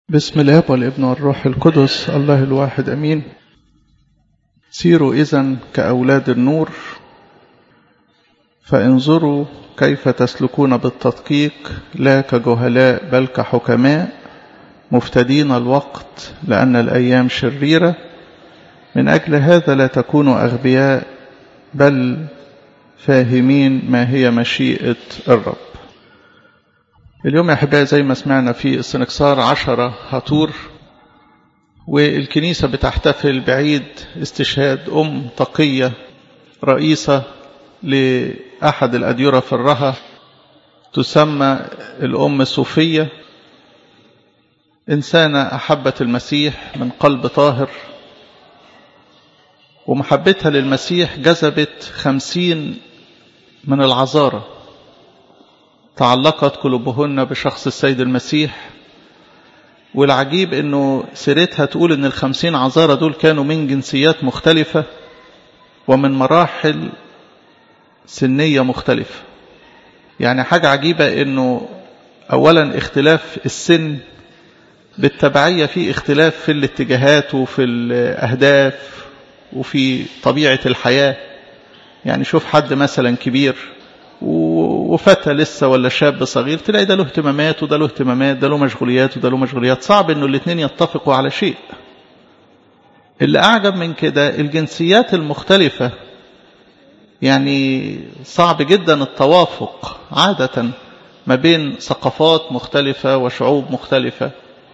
بسم الاب والابن والروح القدس الله الواحد امين سيروا اذا كاولاد النور فانظروا كيف تسلكون بالتدقيق لا كجهلاء بل كحكماء مفتدين الوقت لان الايام شريره من اجل هذا لا تكونوا اغبياء بل فاهمين ما هي مشيئه الرب اليوم يا أحبائي زي ما سمعنا في السنكسار عشرة هطور والكنيسة بتحتفل بعيد استشهاد أم تقية رئيسة لأحد الأديرة في الرها تسمى الأم صوفية إنسانة أحبت المسيح من قلب طاهر ومحبتها للمسيح جذبت خمسين من العذارى تعلقت قلوبهن بشخص السيد المسيح والعجيب انه سيرتها تقول ان الخمسين عذارى دول كانوا من جنسيات مختلفة ومن مراحل سنية مختلفة يعني حاجة عجيبة انه اولا اختلاف السن بالتبعية في اختلاف في الاتجاهات وفي الاهداف وفي طبيعة الحياة يعني شوف حد مثلا كبير وفتى لسه ولا شاب صغير تلاقي ده له اهتمامات وده له اهتمامات ده له مشغوليات وده له مشغوليات صعب انه الاثنين يتفقوا على شيء اللي اعجب من كده الجنسيات المختلفة يعني صعب جدا التوافق عادة ما بين ثقافات مختلفة وشعوب مختلفة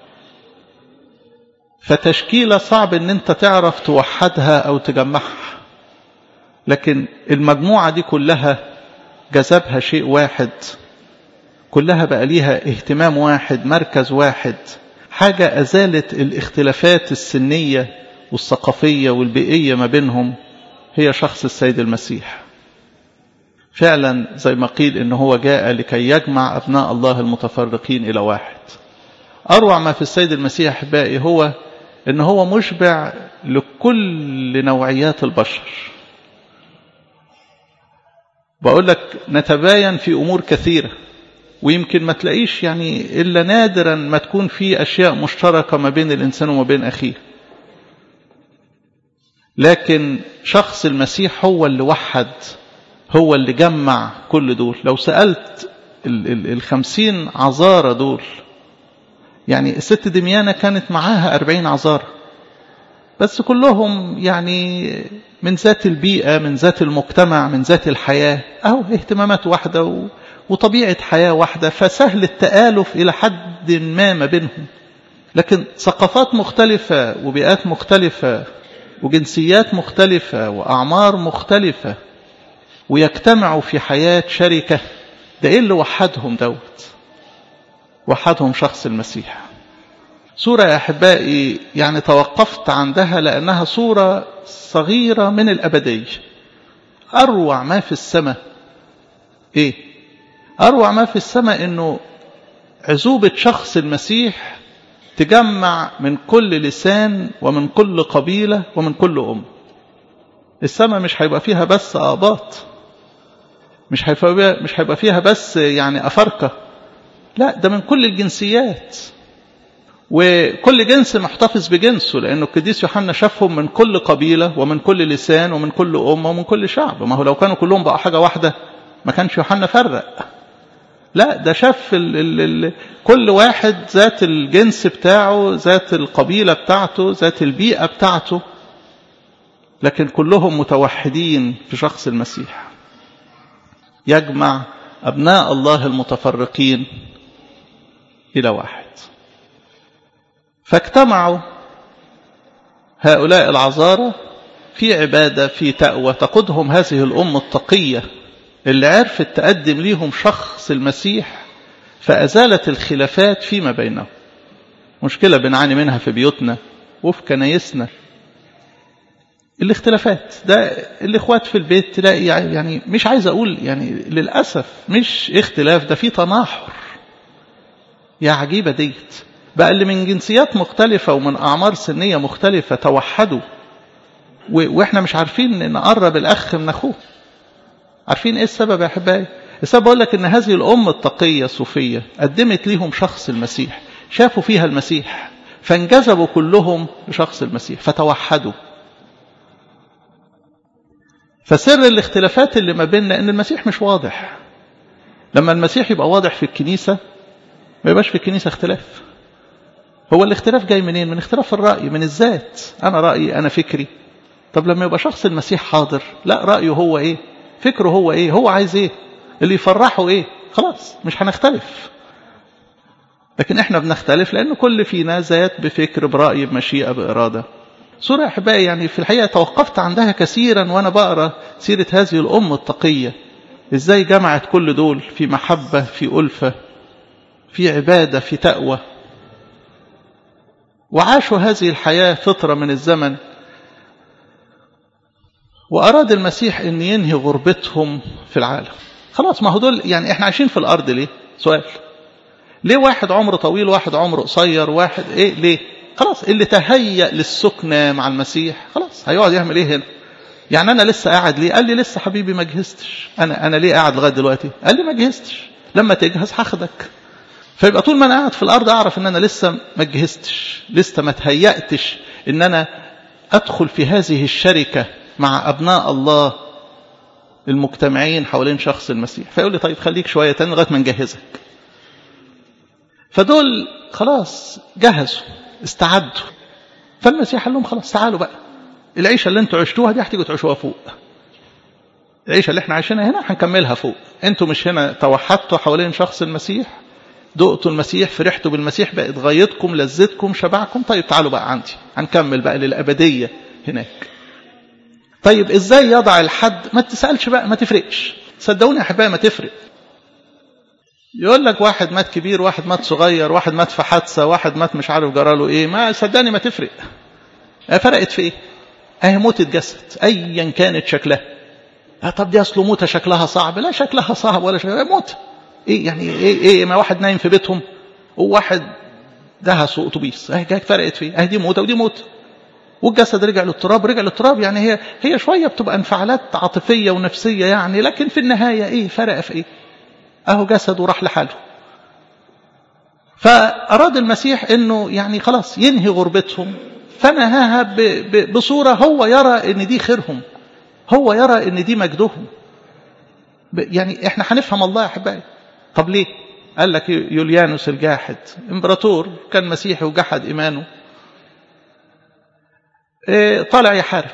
فتشكيلة صعب ان انت تعرف توحدها او تجمعها لكن المجموعة دي كلها جذبها شيء واحد كلها بقى ليها اهتمام واحد مركز واحد حاجة أزالت الاختلافات السنية والثقافية والبيئية ما بينهم هي شخص السيد المسيح فعلا زي ما قيل إن هو جاء لكي يجمع أبناء الله المتفرقين إلى واحد أروع ما في السيد المسيح أحبائي هو إن هو مشبع لكل نوعيات البشر بقول لك نتباين في أمور كثيرة ويمكن ما تلاقيش يعني إلا نادرا ما تكون في أشياء مشتركة ما بين الإنسان وما بين أخيه لكن شخص المسيح هو اللي وحد هو اللي جمع كل دول لو سألت الخمسين عذارة دول يعني الست دميانة كانت معاها أربعين عذارة بس كلهم يعني من ذات البيئة من ذات المجتمع من ذات الحياة أو اهتمامات واحدة و... وطبيعة حياة واحدة فسهل التآلف إلى حد ما ما بينهم لكن ثقافات مختلفة وبيئات مختلفة وجنسيات مختلفة وأعمار مختلفة ويجتمعوا في حياة شركة ده إيه اللي وحدهم دوت وحدهم شخص المسيح صورة يا أحبائي يعني توقفت عندها لأنها صورة صغيرة من الأبدية أروع ما في السماء إيه أروع ما في السماء إنه عزوبة شخص المسيح تجمع من كل لسان ومن كل قبيلة ومن كل أم السماء مش هيبقى فيها بس آباط مش هيبقى مش هيبقى فيها بس يعني أفارقة لا ده من كل الجنسيات وكل جنس محتفظ بجنسه لأنه القديس يوحنا شافهم من كل قبيلة ومن كل لسان ومن كل أمة ومن كل شعب ما هو لو كانوا كلهم بقى حاجة واحدة ما كانش يوحنا فرق لا ده شاف ال ال ال كل واحد ذات الجنس بتاعه ذات القبيلة بتاعته ذات البيئة بتاعته لكن كلهم متوحدين في شخص المسيح يجمع أبناء الله المتفرقين إلى واحد فاجتمعوا هؤلاء العذارى في عبادة في تقوى تقودهم هذه الأم التقية اللي عرفت تقدم ليهم شخص المسيح فأزالت الخلافات فيما بينهم مشكلة بنعاني منها في بيوتنا وفي كنايسنا الاختلافات ده الاخوات في البيت تلاقي يعني مش عايز اقول يعني للاسف مش اختلاف ده في تناحر يا عجيبه ديت بقى اللي من جنسيات مختلفة ومن أعمار سنية مختلفة توحدوا وإحنا مش عارفين نقرب الأخ من أخوه عارفين إيه السبب يا أحبائي السبب أقول لك إن هذه الأم التقية الصوفية قدمت ليهم شخص المسيح شافوا فيها المسيح فانجذبوا كلهم لشخص المسيح فتوحدوا فسر الاختلافات اللي ما بيننا ان المسيح مش واضح لما المسيح يبقى واضح في الكنيسة ما يبقاش في الكنيسة اختلاف هو الاختلاف جاي منين من اختلاف الرأي من الذات انا رأيي انا فكري طب لما يبقى شخص المسيح حاضر لا رأيه هو ايه فكره هو ايه هو عايز ايه اللي يفرحه ايه خلاص مش هنختلف لكن احنا بنختلف لان كل فينا ذات بفكر برأي بمشيئة بإرادة سورة أحبائي يعني في الحقيقة توقفت عندها كثيرا وأنا بقرأ سيرة هذه الأم التقية إزاي جمعت كل دول في محبة في ألفة في عبادة في تقوى وعاشوا هذه الحياة فترة من الزمن وأراد المسيح أن ينهي غربتهم في العالم خلاص ما هو دول يعني احنا عايشين في الأرض ليه سؤال ليه واحد عمره طويل واحد عمره قصير واحد ايه ليه خلاص اللي تهيأ للسكنة مع المسيح خلاص هيقعد يعمل ايه هنا يعني انا لسه قاعد ليه قال لي لسه حبيبي ما جهزتش انا انا ليه قاعد لغايه دلوقتي قال لي ما جهزتش لما تجهز هاخدك فيبقى طول ما انا قاعد في الارض اعرف ان انا لسه ما جهزتش لسه ما تهيأتش ان انا ادخل في هذه الشركه مع ابناء الله المجتمعين حوالين شخص المسيح فيقول لي طيب خليك شويه تاني لغايه ما نجهزك فدول خلاص جهزوا استعدوا فالمسيح قال لهم خلاص تعالوا بقى العيشه اللي انتوا عشتوها دي هتيجوا تعيشوها فوق العيشه اللي احنا عايشينها هنا هنكملها فوق انتوا مش هنا توحدتوا حوالين شخص المسيح دقتوا المسيح فرحتوا بالمسيح بقت غايتكم لذتكم شبعكم طيب تعالوا بقى عندي هنكمل بقى للابديه هناك طيب ازاي يضع الحد ما تسالش بقى ما تفرقش صدقوني يا احبائي ما تفرق يقول لك واحد مات كبير واحد مات صغير واحد مات في حادثه واحد مات مش عارف جراله ايه ما صدقني ما تفرق فرقت في ايه اهي موتة جسد ايا كانت شكلها آه طب دي اصله موتة شكلها صعب لا شكلها صعب ولا شكلها موتة ايه يعني ايه ايه ما واحد نايم في بيتهم وواحد دهس اتوبيس اهي فرقت في ايه اهي دي موتة ودي موتة والجسد رجع للتراب رجع للتراب يعني هي هي شويه بتبقى انفعالات عاطفيه ونفسيه يعني لكن في النهايه ايه فرق في ايه اهو جسد وراح لحاله فاراد المسيح انه يعني خلاص ينهي غربتهم فنهاها بصوره هو يرى ان دي خيرهم هو يرى ان دي مجدهم يعني احنا هنفهم الله يا احبائي طب ليه قال لك يوليانوس الجاحد امبراطور كان مسيحي وجحد ايمانه طالع يحارب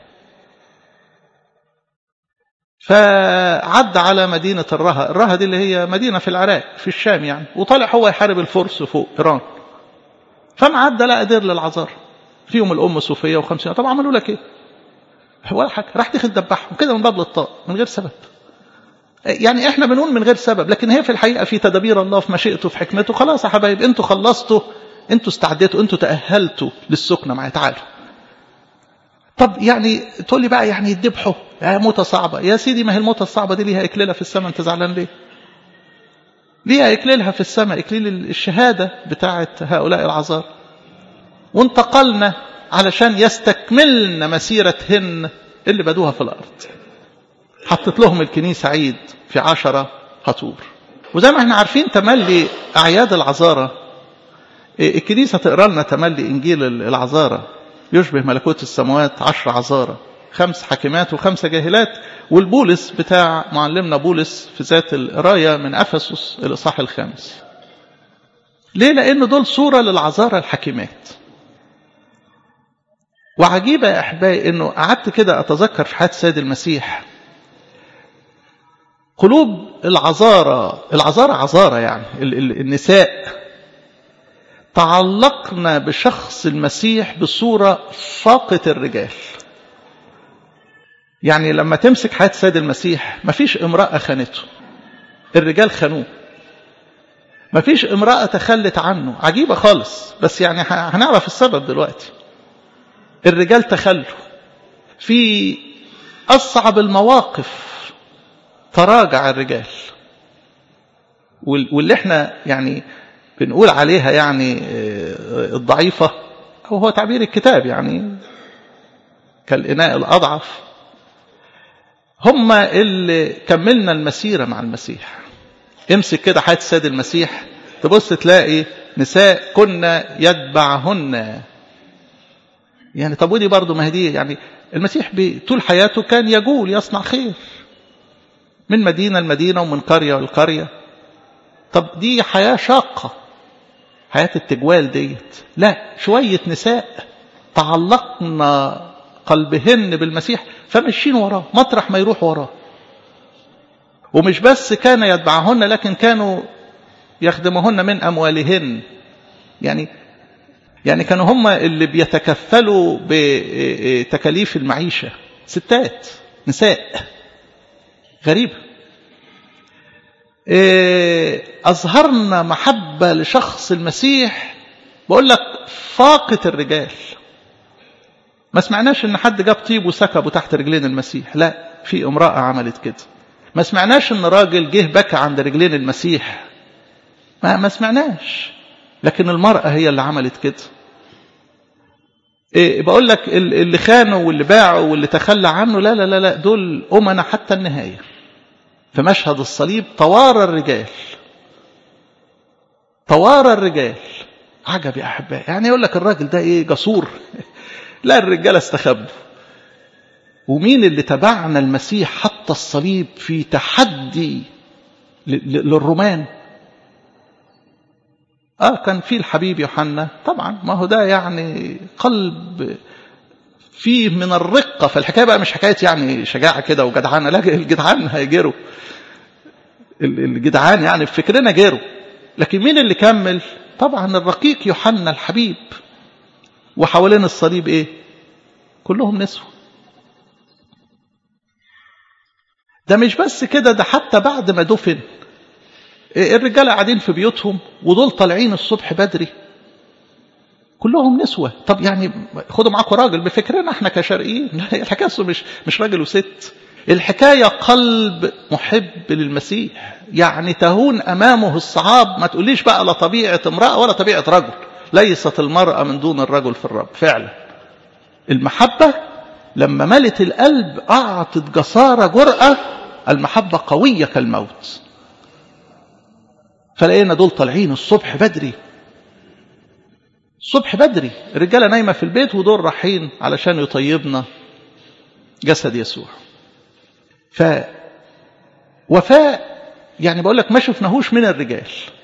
فعد على مدينة الرها الرها دي اللي هي مدينة في العراق في الشام يعني وطالع هو يحارب الفرس فوق إيران فمعدى لقى دير للعذار فيهم الأم صوفية وخمسين طب عملوا لك إيه ولا حاجة راح دخل دبحهم كده من باب للطاق من غير سبب يعني احنا بنقول من غير سبب لكن هي في الحقيقة في تدابير الله في مشيئته في حكمته خلاص يا حبايب انتوا خلصتوا انتوا استعديتوا انتوا تأهلتوا للسكنة معايا تعالوا طب يعني تقول لي بقى يعني يذبحوا يا موتة صعبة يا سيدي ما هي الموتة الصعبة دي ليها إكليلها في السماء أنت زعلان ليه ليها إكليلها في السماء إكليل الشهادة بتاعة هؤلاء العذار وانتقلنا علشان يستكملن مسيرتهن اللي بدوها في الأرض حطت لهم الكنيسة عيد في عشرة هطور وزي ما احنا عارفين تملي أعياد العذارة الكنيسة تقرأ لنا تملي إنجيل العذارة يشبه ملكوت السماوات عشر عذارة خمس حاكمات وخمسة جاهلات والبولس بتاع معلمنا بولس في ذات القراية من أفسس الإصحاح الخامس ليه لأن دول صورة للعذارة الحكيمات وعجيبة يا أحبائي أنه قعدت كده أتذكر في حياة سيد المسيح قلوب العذارة العذارة عذارة يعني النساء تعلقنا بشخص المسيح بصورة فاقة الرجال يعني لما تمسك حياة سيد المسيح مفيش امرأة خانته الرجال خانوه مفيش امرأة تخلت عنه عجيبة خالص بس يعني هنعرف السبب دلوقتي الرجال تخلوا في أصعب المواقف تراجع الرجال واللي احنا يعني بنقول عليها يعني الضعيفة أو هو تعبير الكتاب يعني كالإناء الأضعف هم اللي كملنا المسيرة مع المسيح امسك كده حياة السيد المسيح تبص تلاقي نساء كنا يتبعهن يعني طب ودي برضه ما هي يعني المسيح طول حياته كان يجول يصنع خير من مدينة لمدينة ومن قرية لقرية طب دي حياة شاقة حياة التجوال ديت لا شوية نساء تعلقنا قلبهن بالمسيح فمشين وراه مطرح ما يروح وراه ومش بس كان يتبعهن لكن كانوا يخدمهن من أموالهن يعني يعني كانوا هم اللي بيتكفلوا بتكاليف المعيشة ستات نساء غريبة أظهرنا محبة لشخص المسيح بقول لك فاقة الرجال ما سمعناش ان حد جاب طيب وسكبه تحت رجلين المسيح لا في امرأة عملت كده ما سمعناش ان راجل جه بكى عند رجلين المسيح ما, ما سمعناش لكن المرأة هي اللي عملت كده إيه بقول لك اللي خانوا واللي باعوا واللي تخلى عنه لا لا لا لا دول أمنا حتى النهاية في مشهد الصليب طوار الرجال طوار الرجال عجب يا أحبائي يعني يقول لك الراجل ده إيه جسور لا الرجالة استخبوا ومين اللي تبعنا المسيح حتى الصليب في تحدي للرومان اه كان في الحبيب يوحنا طبعا ما هو ده يعني قلب فيه من الرقة فالحكاية بقى مش حكاية يعني شجاعة كده وجدعانة لا الجدعان هيجروا الجدعان يعني في فكرنا جروا لكن مين اللي كمل طبعا الرقيق يوحنا الحبيب وحوالين الصليب ايه كلهم نسوة ده مش بس كده ده حتى بعد ما دفن الرجالة قاعدين في بيوتهم ودول طالعين الصبح بدري كلهم نسوة طب يعني خدوا معاكم راجل بفكرنا احنا كشرقيين لا الحكاية مش مش راجل وست الحكاية قلب محب للمسيح يعني تهون أمامه الصعاب ما تقوليش بقى لا طبيعة امرأة ولا طبيعة رجل ليست المرأة من دون الرجل في الرب فعلا المحبة لما ملت القلب أعطت جسارة جرأة المحبة قوية كالموت فلقينا دول طالعين الصبح بدري الصبح بدري الرجالة نايمة في البيت ودول رايحين علشان يطيبنا جسد يسوع ف وفاء يعني بقول لك ما شفناهوش من الرجال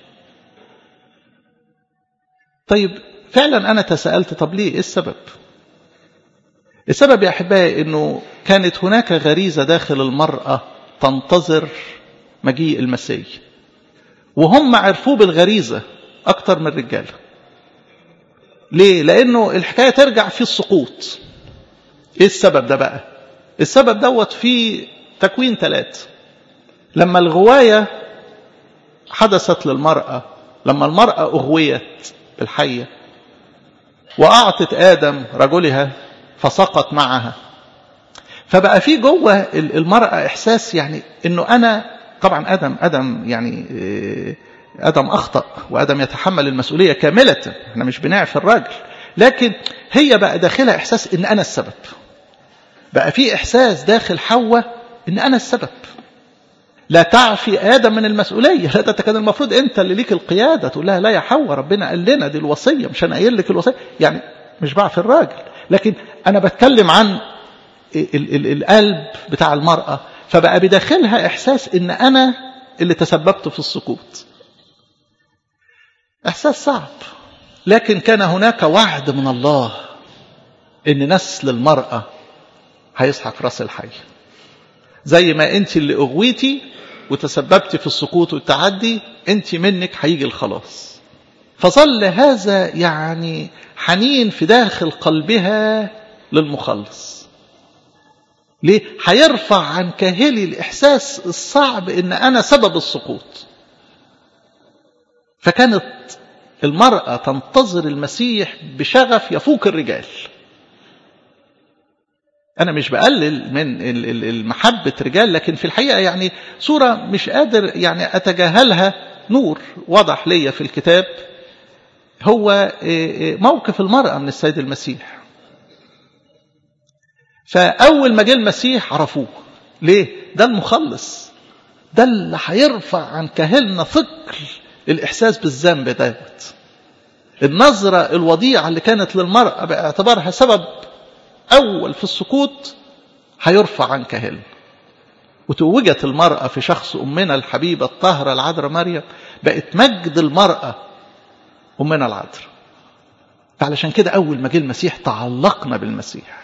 طيب فعلا أنا تساءلت طب ليه إيه السبب السبب يا أحبائي أنه كانت هناك غريزة داخل المرأة تنتظر مجيء المسيح وهم عرفوه بالغريزة أكتر من الرجال ليه؟ لأنه الحكاية ترجع في السقوط إيه السبب ده بقى؟ السبب دوت في تكوين ثلاثة لما الغواية حدثت للمرأة لما المرأة أغويت بالحية وأعطت آدم رجلها فسقط معها فبقى في جوه المرأة إحساس يعني إنه أنا طبعا آدم آدم يعني آدم أخطأ وآدم يتحمل المسؤولية كاملة احنا مش بنعرف الراجل لكن هي بقى داخلها إحساس إن أنا السبب بقى في إحساس داخل حواء إن أنا السبب لا تعفي آدم من المسؤولية لا ده كان المفروض أنت اللي ليك القيادة تقول لها لا يا حواء ربنا قال لنا دي الوصية مش أنا قايل لك الوصية يعني مش بعفي الراجل لكن أنا بتكلم عن ال ال القلب بتاع المرأة فبقى بداخلها إحساس إن أنا اللي تسببت في السقوط إحساس صعب لكن كان هناك وعد من الله إن نسل المرأة هيسحق راس الحي زي ما أنت اللي أغويتي وتسببت في السقوط والتعدي أنت منك هيجي الخلاص فظل هذا يعني حنين في داخل قلبها للمخلص ليه؟ هيرفع عن كاهلي الإحساس الصعب إن أنا سبب السقوط فكانت المرأة تنتظر المسيح بشغف يفوق الرجال أنا مش بقلل من المحبة رجال لكن في الحقيقة يعني صورة مش قادر يعني أتجاهلها نور وضح ليا في الكتاب هو موقف المرأة من السيد المسيح فأول ما جه المسيح عرفوه ليه؟ ده المخلص ده اللي هيرفع عن كاهلنا ثقل الإحساس بالذنب دوت النظرة الوضيعة اللي كانت للمرأة باعتبارها سبب أول في السقوط هيرفع عن كهل وتوجت المرأة في شخص أمنا الحبيبة الطاهرة العذراء مريم بقت مجد المرأة أمنا العذراء فعلشان كده أول ما جه المسيح تعلقنا بالمسيح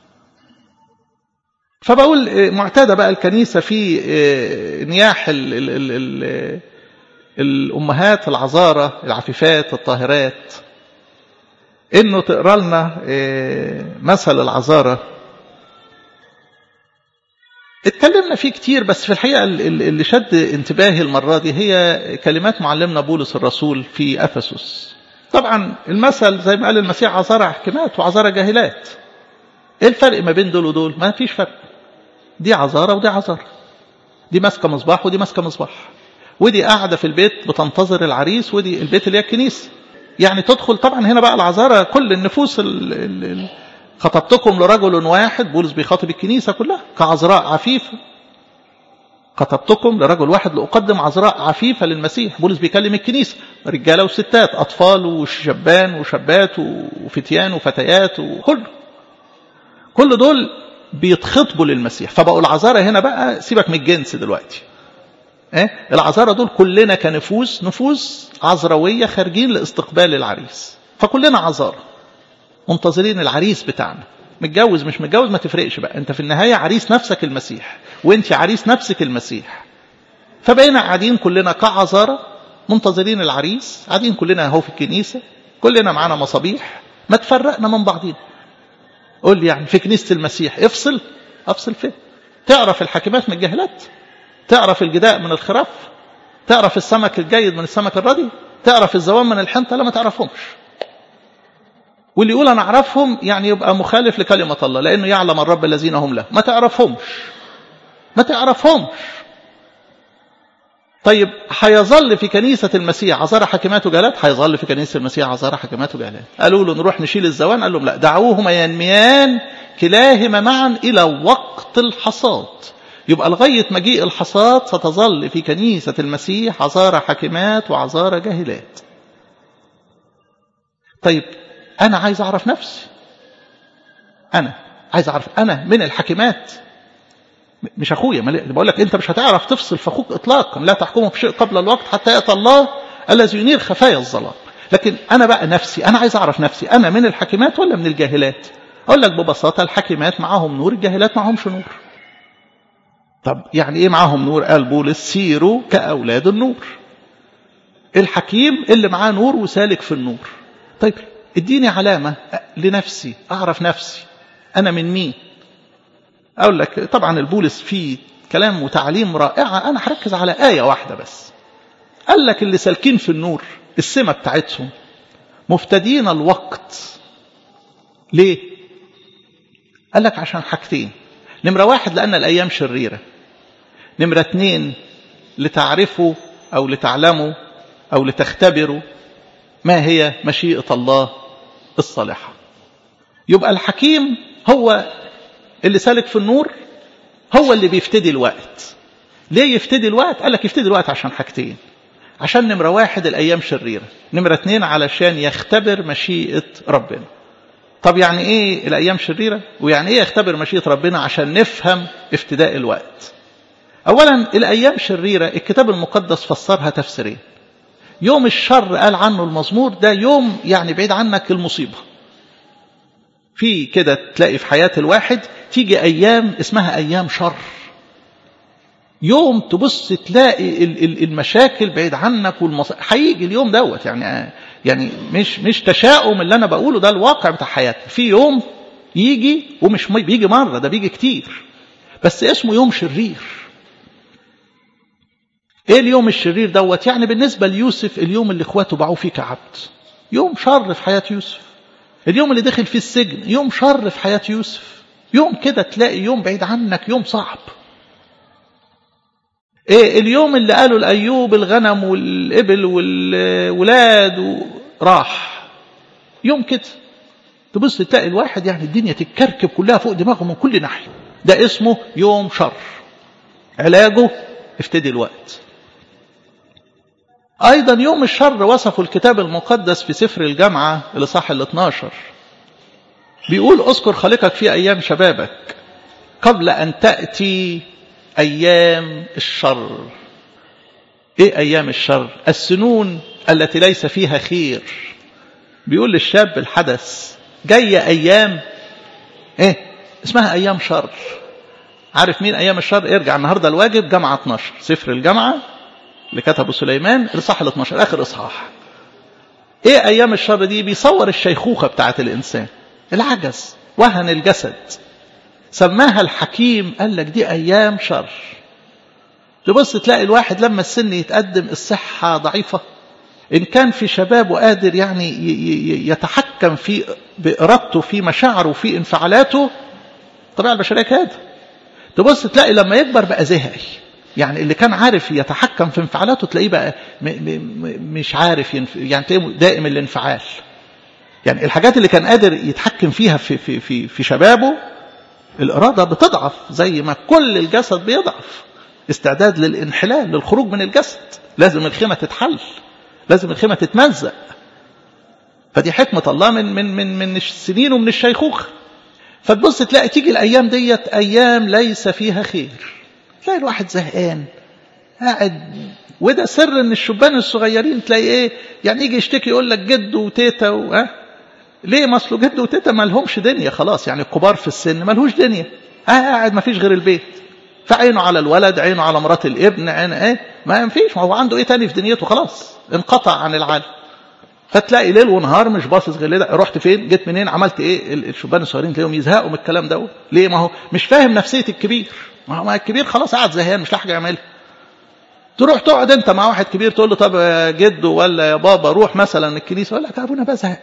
فبقول معتادة بقى الكنيسة في نياح ال ال ال ال الأمهات العذارة العفيفات الطاهرات إنه تقرأ لنا مثل العذارة اتكلمنا فيه كتير بس في الحقيقة اللي شد انتباهي المرة دي هي كلمات معلمنا بولس الرسول في أفسس طبعا المثل زي ما قال المسيح عذارى حكمات وعذارى جاهلات ايه الفرق ما بين دول ودول ما فيش فرق دي عذارى ودي عذارى دي ماسكه مصباح ودي ماسكه مصباح ودي قاعده في البيت بتنتظر العريس ودي البيت اللي هي الكنيسه يعني تدخل طبعا هنا بقى العذارى كل النفوس ال ال خطبتكم لرجل واحد بولس بيخاطب الكنيسه كلها كعذراء عفيفه خطبتكم لرجل واحد لأقدم عذراء عفيفة للمسيح بولس بيكلم الكنيسة رجالة وستات أطفال وشبان وشابات وفتيان وفتيات وكله كل دول بيتخطبوا للمسيح فبقوا العذارى هنا بقى سيبك من الجنس دلوقتي ايه العذارى دول كلنا كنفوس نفوس عذراوية خارجين لاستقبال العريس فكلنا عذارى منتظرين العريس بتاعنا متجوز مش متجوز ما تفرقش بقى انت في النهاية عريس نفسك المسيح وانت عريس نفسك المسيح فبقينا قاعدين كلنا كعذارى منتظرين العريس قاعدين كلنا اهو في الكنيسة كلنا معانا مصابيح ما تفرقنا من بعضين قول لي يعني في كنيسة المسيح افصل افصل فين تعرف الحاكمات من الجهلات تعرف الجداء من الخراف تعرف السمك الجيد من السمك الردي تعرف الزوام من الحنطة لا ما تعرفهمش واللي يقول انا اعرفهم يعني يبقى مخالف لكلمة الله لانه يعلم الرب الذين هم له ما تعرفهمش ما تعرفهمش طيب هيظل في كنيسة المسيح عذارى حكمات وجهالات هيظل في كنيسة المسيح عذارى حكمات وجهالات قالوا له نروح نشيل الزوان قال لهم لا دعوهما ينميان كلاهما معا إلى وقت الحصاد يبقى لغاية مجيء الحصاد ستظل في كنيسة المسيح عذارى حكمات وعذارى جاهلات طيب أنا عايز أعرف نفسي أنا عايز أعرف أنا من الحكمات مش أخويا بقول لك أنت مش هتعرف تفصل في أخوك إطلاقا لا تحكمه في شيء قبل الوقت حتى يأتى الله الذي ينير خفايا الظلام لكن أنا بقى نفسي أنا عايز أعرف نفسي أنا من الحكمات ولا من الجاهلات أقول لك ببساطة الحكمات معاهم نور الجاهلات معهمش نور طب يعني إيه معاهم نور قال بولس سيروا كأولاد النور الحكيم اللي معاه نور وسالك في النور طيب اديني علامة لنفسي أعرف نفسي أنا من مين أقول لك طبعا البولس فيه كلام وتعليم رائعة أنا هركز على آية واحدة بس قال لك اللي سالكين في النور السمة بتاعتهم مفتدين الوقت ليه قال لك عشان حاجتين نمرة واحد لأن الأيام شريرة نمرة اتنين لتعرفوا أو لتعلموا أو لتختبروا ما هي مشيئة الله الصالحة يبقى الحكيم هو اللي سالك في النور هو اللي بيفتدي الوقت ليه يفتدي الوقت قال لك يفتدي الوقت عشان حاجتين عشان نمرة واحد الأيام شريرة نمرة اتنين علشان يختبر مشيئة ربنا طب يعني ايه الأيام شريرة ويعني ايه يختبر مشيئة ربنا عشان نفهم افتداء الوقت أولا الأيام شريرة الكتاب المقدس فسرها تفسيرين يوم الشر قال عنه المزمور ده يوم يعني بعيد عنك المصيبة في كده تلاقي في حياة الواحد تيجي أيام اسمها أيام شر يوم تبص تلاقي المشاكل بعيد عنك والمص... هيجي اليوم دوت يعني يعني مش مش تشاؤم اللي انا بقوله ده الواقع بتاع حياتي في يوم يجي ومش بيجي مره ده بيجي كتير بس اسمه يوم شرير ايه اليوم الشرير دوت يعني بالنسبه ليوسف اليوم اللي اخواته باعوه فيه كعبد يوم شر في حياه يوسف اليوم اللي دخل فيه السجن يوم شر في حياه يوسف يوم كده تلاقي يوم بعيد عنك يوم صعب ايه اليوم اللي قالوا لأيوب الغنم والإبل والولاد راح يوم كده تبص تلاقي الواحد يعني الدنيا تتكركب كلها فوق دماغه من كل ناحية ده اسمه يوم شر علاجه افتدي الوقت أيضا يوم الشر وصفوا الكتاب المقدس في سفر الجامعة الإصحاح ال 12 بيقول اذكر خالقك في أيام شبابك قبل أن تأتي أيام الشر إيه أيام الشر السنون التي ليس فيها خير بيقول للشاب الحدث جاية أيام إيه اسمها أيام شر عارف مين أيام الشر ارجع النهاردة الواجب جامعة 12 سفر الجامعة اللي كتبه سليمان الإصحاح ال 12 آخر إصحاح إيه أيام الشر دي بيصور الشيخوخة بتاعت الإنسان العجز وهن الجسد سماها الحكيم قال لك دي أيام شر تبص تلاقي الواحد لما السن يتقدم الصحة ضعيفة إن كان في شبابه قادر يعني يتحكم في بإرادته في مشاعره في انفعالاته الطبيعة البشرية كده تبص تلاقي لما يكبر بقى زهقي يعني اللي كان عارف يتحكم في انفعالاته تلاقيه بقى م م مش عارف ينف... يعني تلاقيه دائم الانفعال يعني الحاجات اللي كان قادر يتحكم فيها في, في, في, في شبابه الإرادة بتضعف زي ما كل الجسد بيضعف استعداد للانحلال للخروج من الجسد لازم الخيمة تتحل لازم الخيمة تتمزق فدي حكمة الله من من من من السنين ومن الشيخوخة فتبص تلاقي تيجي الأيام ديت أيام ليس فيها خير تلاقي الواحد زهقان قاعد وده سر ان الشبان الصغيرين تلاقي ايه يعني يجي يشتكي يقول لك جد وتيتا و... ها ليه ما اصله جد وتيتا ما لهمش دنيا خلاص يعني الكبار في السن ما لهوش دنيا قاعد ما فيش غير البيت فعينه على الولد عينه على مرات الابن عينه ايه ما فيش ما هو عنده ايه تاني في دنيته خلاص انقطع عن العالم فتلاقي ليل ونهار مش باصص غير ده رحت فين جيت منين عملت ايه الشبان الصغيرين تلاقيهم يزهقوا من الكلام ده ليه ما هو مش فاهم نفسيه الكبير ما هو الكبير خلاص قاعد زهقان مش لاقي حاجه يعملها تروح تقعد انت مع واحد كبير تقول له طب يا جدو ولا يا بابا روح مثلا الكنيسه يقول لك يا ابونا بزهق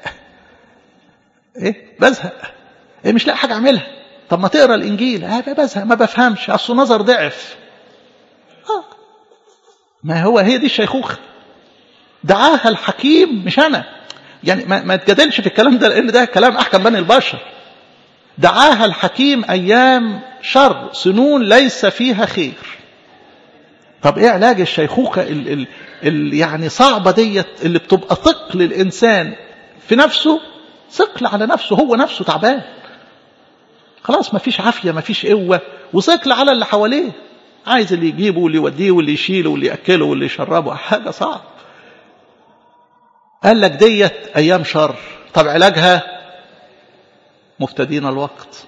ايه بزهق ايه مش لاقي حاجه اعملها طب ما تقرا الانجيل اه بزهق ما بفهمش اصل نظر ضعف اه ما هو هي دي الشيخوخه دعاها الحكيم مش انا يعني ما, ما تجادلش في الكلام ده لان ده كلام احكم بني البشر دعاها الحكيم ايام شر سنون ليس فيها خير طب ايه علاج الشيخوخه ال ال ال يعني صعبه ديت اللي بتبقى ثقل الانسان في نفسه ثقل على نفسه هو نفسه تعبان خلاص ما فيش عافيه ما فيش قوه وثقل على اللي حواليه عايز اللي يجيبه واللي يوديه واللي يشيله واللي ياكله واللي يشربه حاجه صعب قال لك ديت ايام شر طب علاجها مفتدين الوقت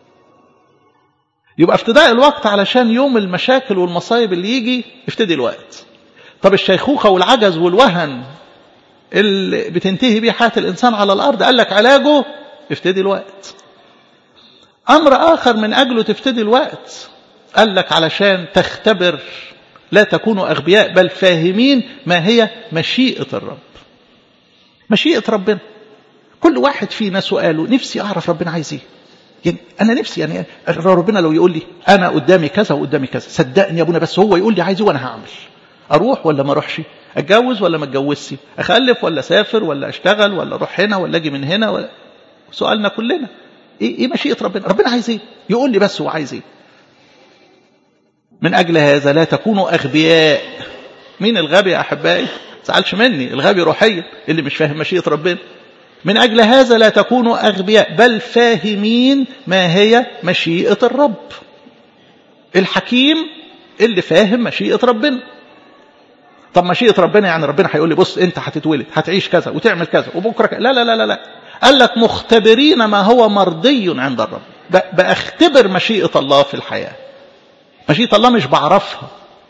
يبقى افتداء الوقت علشان يوم المشاكل والمصايب اللي يجي افتدي الوقت طب الشيخوخة والعجز والوهن اللي بتنتهي بيه حياة الإنسان على الأرض قال لك علاجه افتدي الوقت أمر آخر من أجله تفتدي الوقت قال لك علشان تختبر لا تكونوا أغبياء بل فاهمين ما هي مشيئة الرب مشيئة ربنا كل واحد فينا سؤاله نفسي أعرف ربنا عايز إيه يعني أنا نفسي يعني ربنا لو يقول لي أنا قدامي كذا وقدامي كذا صدقني يا أبونا بس هو يقول لي عايز إيه وأنا هعمل أروح ولا ما أروحش أتجوز ولا ما أتجوزش أخلف ولا أسافر ولا أشتغل ولا أروح هنا ولا أجي من هنا ولا سؤالنا كلنا إيه, إيه مشيئة ربنا ربنا عايز إيه يقول لي بس هو عايز إيه من أجل هذا لا تكونوا أغبياء مين الغبي يا أحبائي تزعلش مني الغبي روحيا اللي مش فاهم مشيئة ربنا من أجل هذا لا تكونوا أغبياء بل فاهمين ما هي مشيئة الرب الحكيم اللي فاهم مشيئة ربنا طب مشيئة ربنا يعني ربنا هيقول لي بص انت هتتولد هتعيش كذا وتعمل كذا وبكره كذا لا لا لا لا لا قال لك مختبرين ما هو مرضي عند الرب بأختبر مشيئة الله في الحياة مشيئة الله مش بعرفها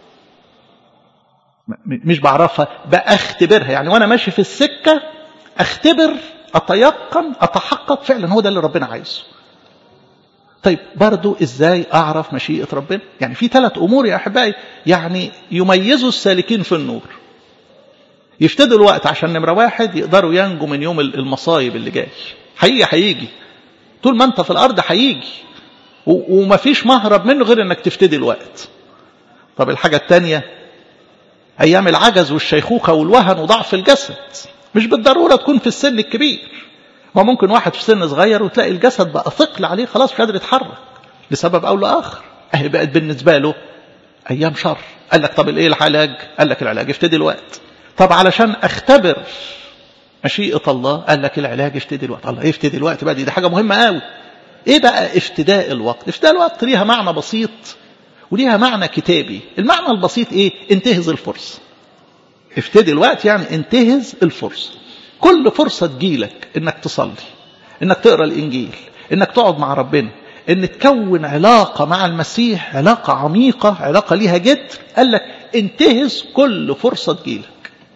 مش بعرفها بأختبرها يعني وأنا ماشي في السكة أختبر أتيقن أتحقق فعلا هو ده اللي ربنا عايزه طيب برضو إزاي أعرف مشيئة ربنا يعني في ثلاث أمور يا أحبائي يعني يميزوا السالكين في النور يفتدوا الوقت عشان نمرة واحد يقدروا ينجوا من يوم المصايب اللي جاي هيجي هيجي طول ما انت في الأرض هيجي ومفيش مهرب منه غير انك تفتدي الوقت طب الحاجة الثانية أيام العجز والشيخوخة والوهن وضعف الجسد مش بالضرورة تكون في السن الكبير ما ممكن واحد في سن صغير وتلاقي الجسد بقى ثقل عليه خلاص مش قادر يتحرك لسبب أو لآخر أهي بقت بالنسبة له أيام شر قال لك طب إيه العلاج قال لك العلاج افتدي الوقت طب علشان اختبر مشيئة الله قال لك العلاج افتدي الوقت الله افتدي الوقت بقى دي, دي حاجة مهمة قوي ايه بقى افتداء الوقت افتداء الوقت ليها معنى بسيط وليها معنى كتابي المعنى البسيط ايه انتهز الفرصة افتدي الوقت يعني انتهز الفرصة كل فرصة تجيلك انك تصلي انك تقرأ الانجيل انك تقعد مع ربنا ان تكون علاقة مع المسيح علاقة عميقة علاقة ليها جد قال لك انتهز كل فرصة تجيلك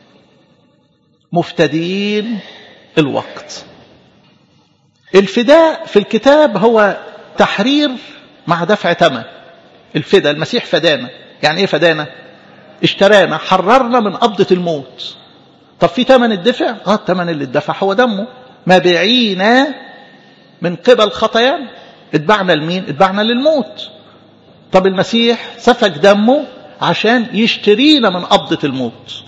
مفتدين الوقت الفداء في الكتاب هو تحرير مع دفع ثمن الفداء المسيح فدانا يعني ايه فدانا اشترانا حررنا من قبضة الموت طب في ثمن الدفع اه الثمن اللي اتدفع هو دمه مبيعينا من قبل خطايانا اتبعنا لمين اتبعنا للموت طب المسيح سفك دمه عشان يشترينا من قبضة الموت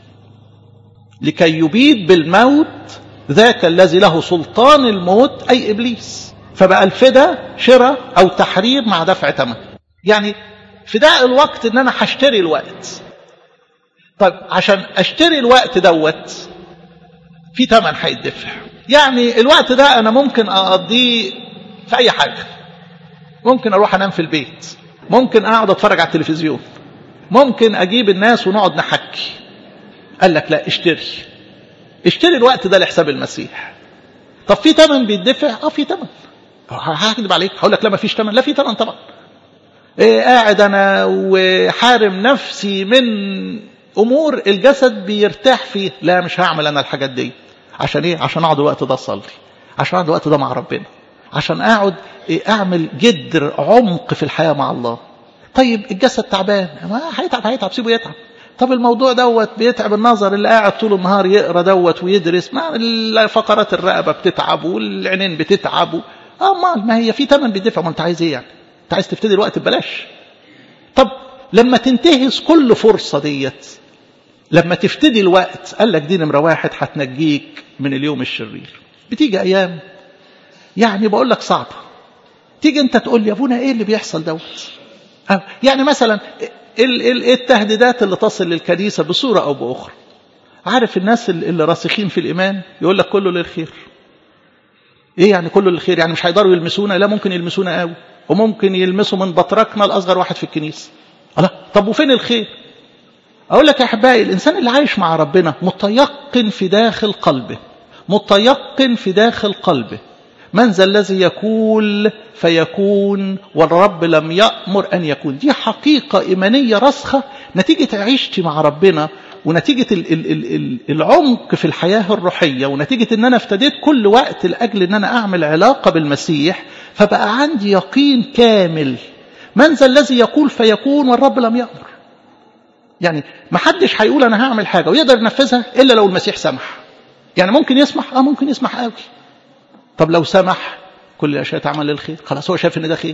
لكي يبيد بالموت ذاك الذي له سلطان الموت أي إبليس فبقى الفدا شراء أو تحرير مع دفع ثمن يعني فداء الوقت ان انا هشتري الوقت طيب عشان اشتري الوقت دوت في ثمن هيدفع يعني الوقت ده انا ممكن اقضيه في اي حاجه ممكن اروح انام في البيت ممكن اقعد اتفرج على التلفزيون ممكن اجيب الناس ونقعد نحكي قال لك لا اشتري اشتري الوقت ده لحساب المسيح طب في ثمن بيدفع اه في ثمن هكذب عليك هقول لك لا ما فيش ثمن لا في ثمن طبعا إيه قاعد انا وحارم نفسي من امور الجسد بيرتاح فيه لا مش هعمل انا الحاجات دي عشان ايه عشان اقعد الوقت ده اصلي عشان اقعد الوقت ده مع ربنا عشان اقعد إيه اعمل جدر عمق في الحياه مع الله طيب الجسد تعبان ما هيتعب هيتعب سيبه يتعب طب الموضوع دوت بيتعب النظر اللي قاعد طول النهار يقرا دوت ويدرس ما فقرات الرقبه بتتعب والعينين بتتعب اه ما ما هي في ثمن بيدفع ما انت عايز ايه يعني انت عايز تفتدي الوقت ببلاش طب لما تنتهز كل فرصة ديت لما تفتدي الوقت قال لك دي نمرة واحد هتنجيك من اليوم الشرير بتيجي أيام يعني بقول لك صعبة تيجي انت تقول لي يا ابونا ايه اللي بيحصل دوت يعني مثلا ايه التهديدات اللي تصل للكنيسة بصورة او باخرى عارف الناس اللي راسخين في الايمان يقول لك كله للخير ايه يعني كله للخير يعني مش هيقدروا يلمسونا لا ممكن يلمسونا قوي وممكن يلمسوا من بطركنا الأصغر واحد في الكنيسة الله طب وفين الخير أقول لك يا أحبائي الإنسان اللي عايش مع ربنا متيقن في داخل قلبه متيقن في داخل قلبه من ذا الذي يقول فيكون والرب لم يأمر أن يكون دي حقيقة إيمانية راسخة نتيجة عيشتي مع ربنا ونتيجة العمق في الحياة الروحية ونتيجة أن أنا افتديت كل وقت لأجل أن أنا أعمل علاقة بالمسيح فبقى عندي يقين كامل من ذا الذي يقول فيكون والرب لم يأمر يعني ما حدش هيقول أنا هعمل حاجة ويقدر ينفذها إلا لو المسيح سمح يعني ممكن يسمح آه ممكن يسمح قوي طب لو سمح كل الأشياء تعمل للخير خلاص هو شايف إن ده خير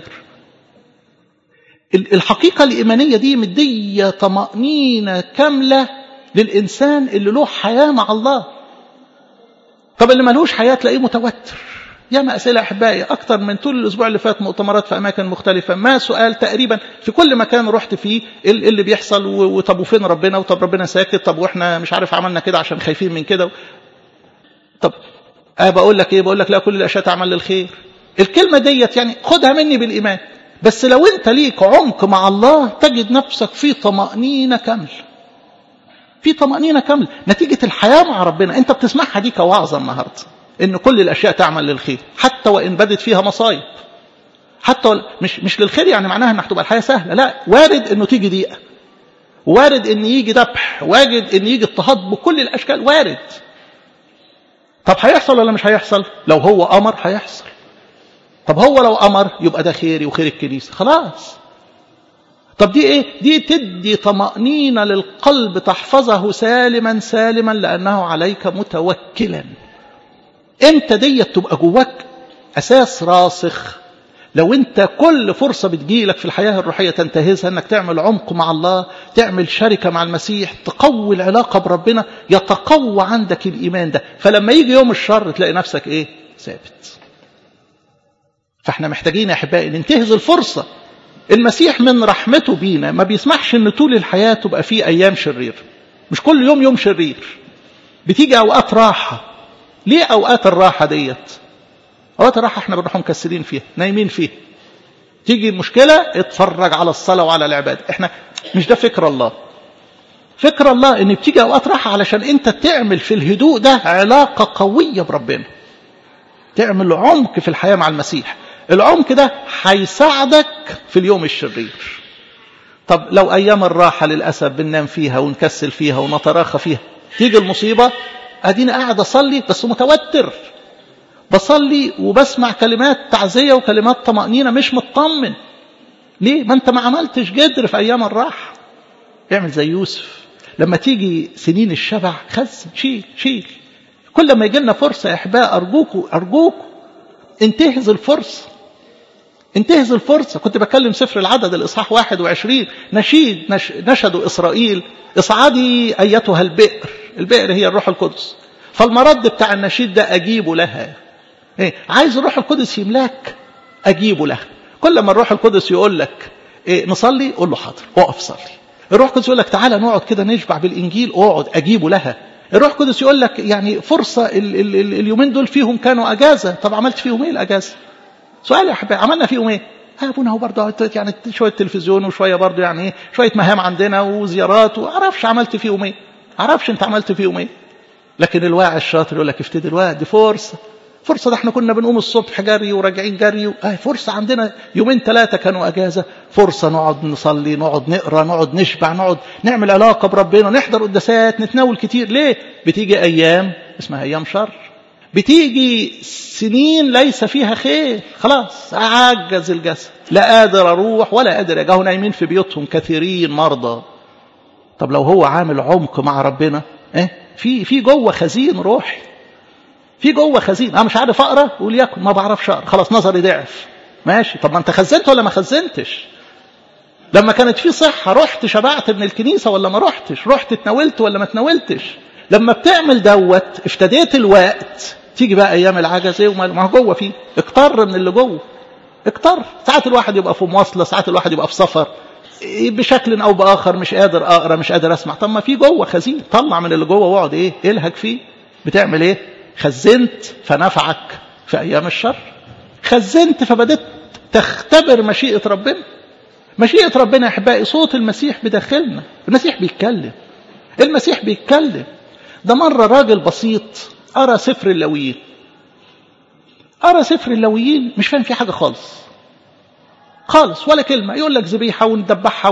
الحقيقة الإيمانية دي مدية طمأنينة كاملة للإنسان اللي له حياة مع الله طب اللي ملوش حياة تلاقيه متوتر ياما أسئلة أحبائي أكتر من طول الأسبوع اللي فات مؤتمرات في أماكن مختلفة ما سؤال تقريبا في كل مكان رحت فيه اللي بيحصل وطب وفين ربنا وطب ربنا ساكت طب وإحنا مش عارف عملنا كده عشان خايفين من كده طب أه بقول لك إيه بقول لك لا كل الأشياء تعمل للخير الكلمة ديت يعني خدها مني بالإيمان بس لو أنت ليك عمق مع الله تجد نفسك في طمأنينة كاملة في طمأنينة كاملة نتيجة الحياة مع ربنا أنت بتسمعها دي كوعظة النهاردة إن كل الأشياء تعمل للخير حتى وإن بدت فيها مصايب حتى مش مش للخير يعني معناها إن هتبقى الحياة سهلة لا وارد إنه تيجي ضيقة وارد إن يجي ذبح وارد إن يجي اضطهاد بكل الأشكال وارد طب هيحصل ولا مش هيحصل لو هو أمر هيحصل طب هو لو أمر يبقى ده خيري وخير الكنيسة خلاص طب دي ايه دي تدي طمأنينة للقلب تحفظه سالما سالما لأنه عليك متوكلا امتى دي تبقى جواك أساس راسخ لو انت كل فرصة بتجيلك في الحياة الروحية تنتهزها انك تعمل عمق مع الله تعمل شركة مع المسيح تقوي العلاقة بربنا يتقوى عندك الإيمان ده فلما يجي يوم الشر تلاقي نفسك ايه ثابت فاحنا محتاجين يا احبائي ننتهز الفرصة المسيح من رحمته بينا ما بيسمحش ان طول الحياة تبقى فيه ايام شرير مش كل يوم يوم شرير بتيجي اوقات راحه ليه اوقات الراحه ديت اوقات الراحه احنا بنروح مكسلين فيها نايمين فيها تيجي المشكله اتفرج على الصلاه وعلى العباده احنا مش ده فكر الله فكر الله ان بتيجي اوقات راحه علشان انت تعمل في الهدوء ده علاقه قويه بربنا تعمل عمق في الحياه مع المسيح العمق ده هيساعدك في اليوم الشرير طب لو ايام الراحه للاسف بننام فيها ونكسل فيها ونتراخى فيها تيجي المصيبه اديني قاعد اصلي بس متوتر بصلي وبسمع كلمات تعزيه وكلمات طمانينه مش مطمن ليه ما انت ما عملتش جدر في ايام الراحه اعمل زي يوسف لما تيجي سنين الشبع خزن شيل شيل كل ما يجي لنا فرصه يا احباء ارجوكوا ارجوكوا انتهز الفرصه انتهز الفرصة كنت بكلم سفر العدد الإصحاح 21 نشيد نش... نشدوا إسرائيل اصعدي أيتها البئر البئر هي الروح القدس فالمرد بتاع النشيد ده أجيب لها إيه؟ عايز الروح القدس يملاك أجيب لها كل ما الروح القدس يقول لك إيه نصلي قول له حاضر اقف صلي الروح القدس يقول لك تعالى نقعد كده نشبع بالإنجيل اقعد أجيب لها الروح القدس يقول لك يعني فرصة ال ال ال اليومين دول فيهم كانوا أجازة طب عملت فيهم إيه الأجازة سؤال يا حبايبي عملنا فيهم ايه؟ ابونا هو برضه يعني شويه تلفزيون وشويه برضه يعني ايه شويه مهام عندنا وزيارات وعرفش عملت فيهم ايه؟ عرفش انت عملت فيهم ايه؟ لكن الواعي الشاطر يقول لك افتدي الوقت دي فرصه فرصه ده احنا كنا بنقوم الصبح جري وراجعين جري و... آه فرصه عندنا يومين ثلاثه كانوا اجازه فرصه نقعد نصلي نقعد نقرا نقعد نشبع نقعد نعمل علاقه بربنا نحضر قداسات نتناول كتير ليه؟ بتيجي ايام اسمها ايام شر بتيجي سنين ليس فيها خير خلاص عجز الجسد لا قادر اروح ولا قادر اجي نايمين في بيوتهم كثيرين مرضى طب لو هو عامل عمق مع ربنا ايه في في جوه خزين روحي في جوه خزين انا مش عارف اقرا وليكن ما بعرفش اقرا خلاص نظري ضعف ماشي طب ما انت خزنت ولا ما خزنتش لما كانت في صحه رحت شبعت من الكنيسه ولا ما رحتش رحت اتناولت ولا ما اتناولتش لما بتعمل دوت افتديت الوقت تيجي بقى ايام العجز ايه ما هو جوه فيه اكتر من اللي جوه اكتر ساعات الواحد يبقى في مواصله ساعات الواحد يبقى في سفر بشكل او باخر مش قادر اقرا مش قادر اسمع طب ما في جوه خزين طلع من اللي جوه واقعد ايه الهج فيه بتعمل ايه خزنت فنفعك في ايام الشر خزنت فبدت تختبر مشيئه ربنا مشيئه ربنا يا احبائي صوت المسيح بداخلنا المسيح بيتكلم المسيح بيتكلم ده مره راجل بسيط أرى سفر اللويين أرى سفر اللويين مش فاهم فيه حاجة خالص خالص ولا كلمة يقول لك ذبيحة وندبحها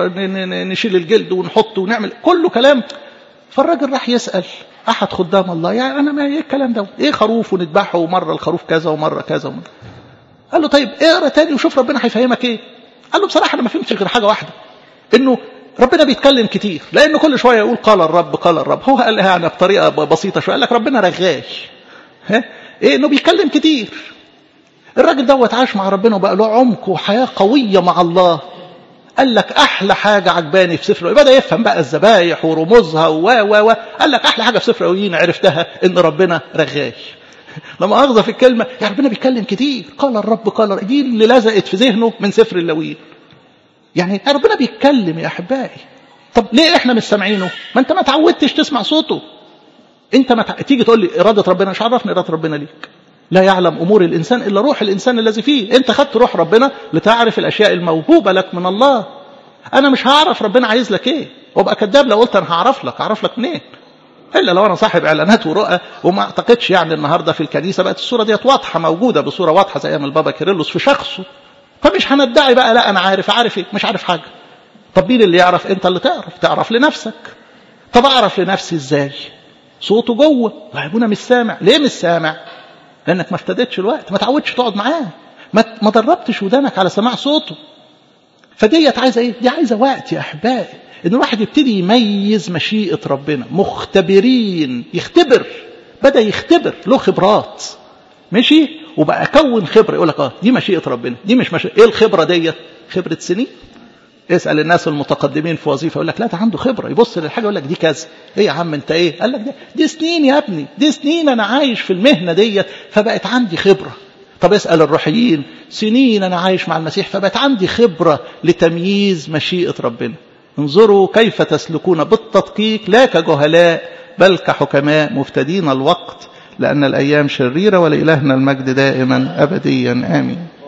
ونشيل الجلد ونحطه ونعمل كله كلام فالراجل راح يسأل أحد خدام الله يعني أنا ما إيه الكلام ده إيه خروف ونذبحه ومرة الخروف كذا ومرة كذا ومرة. قال له طيب اقرا تاني وشوف ربنا هيفهمك إيه قال له بصراحة أنا ما فهمتش غير حاجة واحدة إنه ربنا بيتكلم كتير لأن كل شوية يقول قال الرب قال الرب هو قال يعني بطريقة بسيطة شوية قال لك ربنا رغاش ها إيه إنه بيتكلم كتير الراجل دوت عاش مع ربنا وبقى له عمق وحياة قوية مع الله قال لك أحلى حاجة عجباني في سفر بدأ يفهم بقى الذبايح ورموزها و و و قال لك أحلى حاجة في سفر أويين عرفتها إن ربنا رغاش لما أخذ في الكلمة يا ربنا بيتكلم كتير قال الرب قال الرب. دي اللي لزقت في ذهنه من سفر اللويين يعني ربنا بيتكلم يا احبائي طب ليه احنا مش سامعينه ما انت ما تعودتش تسمع صوته انت ما تيجي تقول لي اراده ربنا مش عرفني اراده ربنا ليك لا يعلم امور الانسان الا روح الانسان الذي فيه انت خدت روح ربنا لتعرف الاشياء الموهوبه لك من الله انا مش هعرف ربنا عايز لك ايه وابقى كذاب لو قلت انا هعرف لك هعرف لك منين الا لو انا صاحب اعلانات ورؤى وما اعتقدش يعني النهارده في الكنيسه بقت الصوره ديت واضحه موجوده بصوره واضحه زي ايام البابا كيرلس في شخصه فمش هندعي بقى لا انا عارف عارف ايه مش عارف حاجه طب مين اللي يعرف انت اللي تعرف تعرف لنفسك طب اعرف لنفسي ازاي صوته جوه ابونا مش سامع ليه مش سامع لانك ما افتدتش الوقت ما تعودش تقعد معاه ما ما دربتش ودانك على سماع صوته فديت عايزه ايه دي عايزه وقت يا احبائي ان الواحد يبتدي يميز مشيئه ربنا مختبرين يختبر بدا يختبر له خبرات ماشي وبقى اكون خبره يقول لك اه دي مشيئه ربنا دي مش مشيئة ايه الخبره ديت خبره سنين اسال الناس المتقدمين في وظيفه يقول لك لا ده عنده خبره يبص للحاجه يقول لك دي كذا ايه يا عم انت ايه قال لك ده دي سنين يا ابني دي سنين انا عايش في المهنه ديت فبقت عندي خبره طب اسال الروحيين سنين انا عايش مع المسيح فبقت عندي خبره لتمييز مشيئه ربنا انظروا كيف تسلكون بالتدقيق لا كجهلاء بل كحكماء مفتدين الوقت لأن الأيام شريرة ولإلهنا المجد دائما أبديا آمين